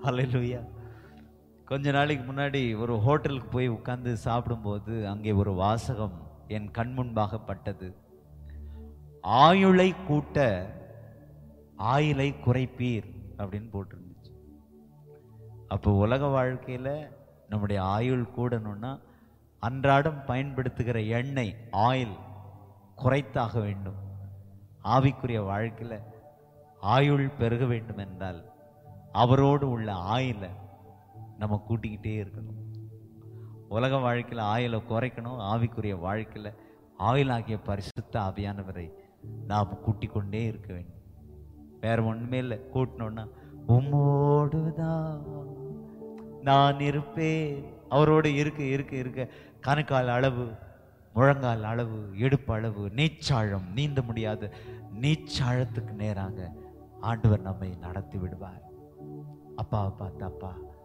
ஹalleluya கொஞ்ச நாளைக்கு முன்னாடி ஒரு ஹோட்டலுக்கு போய் உட்கார்ந்து சாப்பிடும்போது அங்கே ஒரு வாசகம் என் கண் முன்பாக பட்டது ஆயுளை கூட்ட ஆயுளை குறைப்பீர் அப்படின்னு போட்டிருந்துச்சு அப்போ உலக வாழ்க்கையில நம்முடைய ஆயுள் கூடணும்னா அன்றாடம் பயன்படுத்துகிற எண்ணெய் ஆயில் குறைத்தாக வேண்டும் ஆவிக்குரிய வாழ்க்கையில ஆயுள் பெருக வேண்டும் என்றால் அவரோடு உள்ள ஆயிலை நம்ம கூட்டிக்கிட்டே இருக்கணும் உலக வாழ்க்கையில ஆயிலை குறைக்கணும் ஆவிக்குரிய வாழ்க்கையில ஆயிலாகிய பரிசுத்த ஆவியானவரை நாம் கூட்டிக் கொண்டே இருக்க வேண்டும் வேற ஒண்ணுமே இல்லை கூட்டணும்னா உம்மோடுதான் நான் இருப்பேன் அவரோடு இருக்க இருக்க இருக்க கணுக்கால் அளவு முழங்கால் அளவு இடுப்பு அளவு நீச்சாழம் நீந்த முடியாத நீச்சாழத்துக்கு நேராக ஆண்டவர் நம்மை நடத்தி விடுவார் அப்பாவை பார்த்து அப்பா